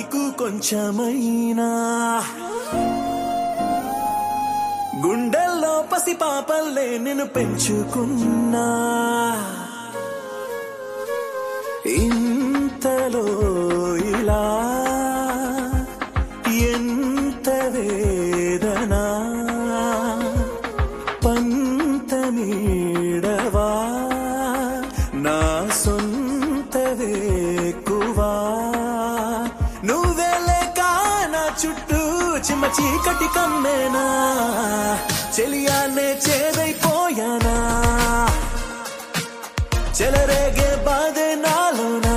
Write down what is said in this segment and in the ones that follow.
నీకు కొంచెమైనా గుండెల్లో పసి పాపల్లే నేను పెంచుకున్నా ఇంతలో ఇలా ఎంత వేదన పంతమీడవా నా సొంత వేకువా నువ్వే లేక నా చుట్టూ చిమ్మ చీకటి కమ్మేనా చెలియానే చేదైపోయానా చెలరేగే బాధే నాలోనా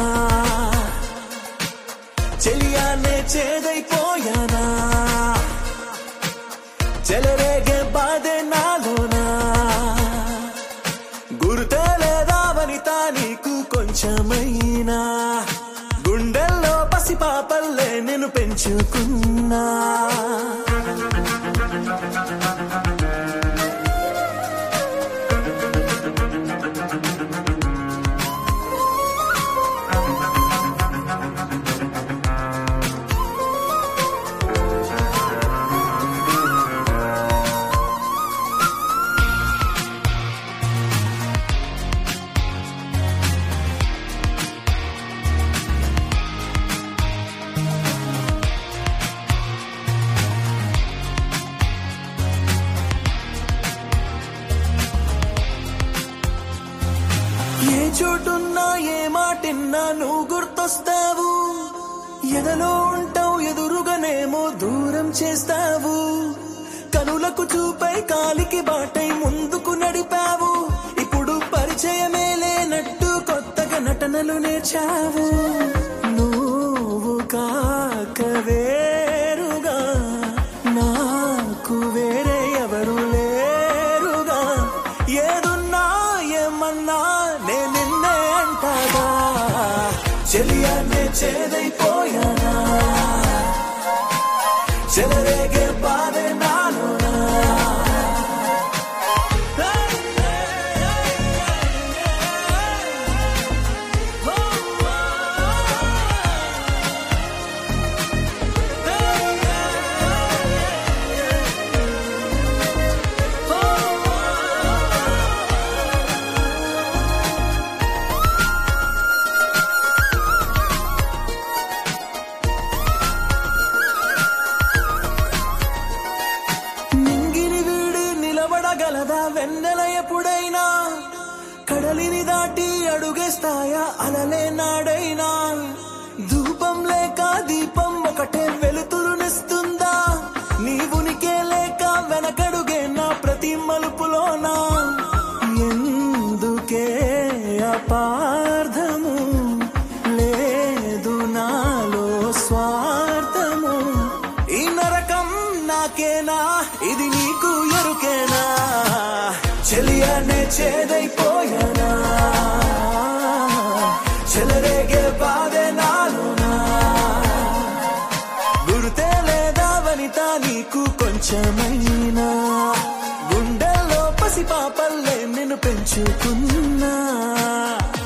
చెలియానే చేదైపోయానా చెలరేగే బాధే నాలోనా గుర్తులేదా వనిత నీకు కొంచెమైనా గుండెల్లో పసి పాపల్లే నేను పెంచుకున్నా ఏ చోటున్నా ఏ మాటిన్నా నువ్వు గుర్తొస్తావు ఎదలో ఉంటావు ఎదురుగానేమో దూరం చేస్తావు కనులకు చూపై కాలికి బాటై ముందుకు నడిపావు ఇప్పుడు పరిచయమే లేనట్టు కొత్తగా నటనలు నేర్చావు నువ్వు కాక వేరుగా నాకు వేరే ఎవరు లేరుగా ఏదున్నా ఏమన్నా నే నిన్నే అంటాగా చెలియానే చేదైపోయానా చెలరేగే బాధే నాలోనా నింగిని వీడి నిలబడగలదా వెన్నెల ఎప్పుడైనా కడలిని దాటి అడుగేస్తాయా అలలే నాడైనా ధూపం లేక దీపం ఒకటే వెలుతురునిస్తుందా నీవునికే లేక వెనకడుగే నా ప్రతి మలుపులోనా ఎందుకే అపార్థము లేదు నాలో స్వార్థము ఈ నరకం నాకేనా ఇది నీకు ఎరుకేనా చెలియానే చేదైపోయానా చెలరేగే బాధే నాలోనా గుర్తే లేదా వనిత నీకు కొంచెమైనా గుండెల్లో పసి పాపల్లే నిన్ను పెంచుకున్నా